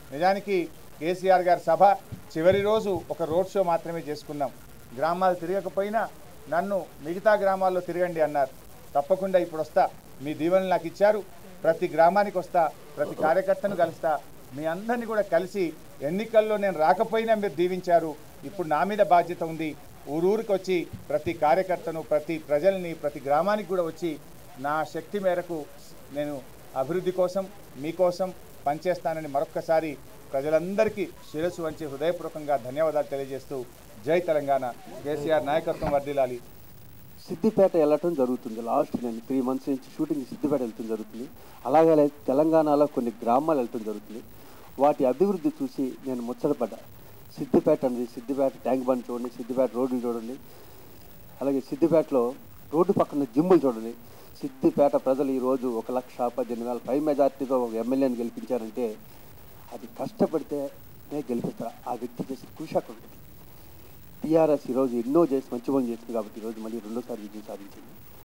నిజానికి కేసీఆర్ గారి సభ చివరి రోజు ఒక రోడ్ షో మాత్రమే చేసుకున్నాం గ్రామాలు తిరగకపోయినా నన్ను మిగతా గ్రామాల్లో తిరగండి అన్నారు తప్పకుండా ఇప్పుడు వస్తా మీ దీవెనలు నాకు ఇచ్చారు ప్రతి గ్రామానికి వస్తా ప్రతి కార్యకర్తను కలుస్తా మీ అందరినీ కూడా కలిసి ఎన్నికల్లో నేను రాకపోయినా మీరు దీవించారు ఇప్పుడు నా మీద బాధ్యత ఉంది ఊరూరికి వచ్చి ప్రతి కార్యకర్తను ప్రతి ప్రజల్ని ప్రతి గ్రామానికి కూడా వచ్చి నా శక్తి మేరకు నేను అభివృద్ధి కోసం మీకోసం పనిచేస్తానని మరొక్కసారి ప్రజలందరికీ శిరస్సు వంచి హృదయపూర్వకంగా ధన్యవాదాలు తెలియజేస్తూ జై తెలంగాణ కేసీఆర్ నాయకత్వం వర్దిలాలి సిద్దిపేట వెళ్ళటం జరుగుతుంది లాస్ట్ నేను త్రీ మంత్స్ నుంచి షూటింగ్ సిద్దిపేట వెళ్ళటం జరుగుతుంది అలాగే లై- తెలంగాణలో కొన్ని గ్రామాలు వెళ్ళటం జరుగుతుంది వాటి అభివృద్ధి చూసి నేను ముచ్చటపడ్డా సిద్దిపేట అనేది సిద్దిపేట ట్యాంక్ బండ్ చూడండి సిద్దిపేట రోడ్లు చూడండి అలాగే సిద్దిపేటలో రోడ్డు పక్కన జిమ్ములు చూడండి సిద్దిపేట ప్రజలు ఈరోజు ఒక లక్ష పద్దెనిమిది వేల పై మెజార్టీతో ఒక ఎమ్మెల్యేని గెలిపించారంటే అది కష్టపడితే నేను గెలిపిస్తా ఆ వ్యక్తి చేసిన కృషి అక్కడ ఉంటుంది టీఆర్ఎస్ ఈరోజు ఎన్నో చేసి మంచి పనులు చేసింది కాబట్టి ఈరోజు మళ్ళీ రెండోసారి విజయం సాధించింది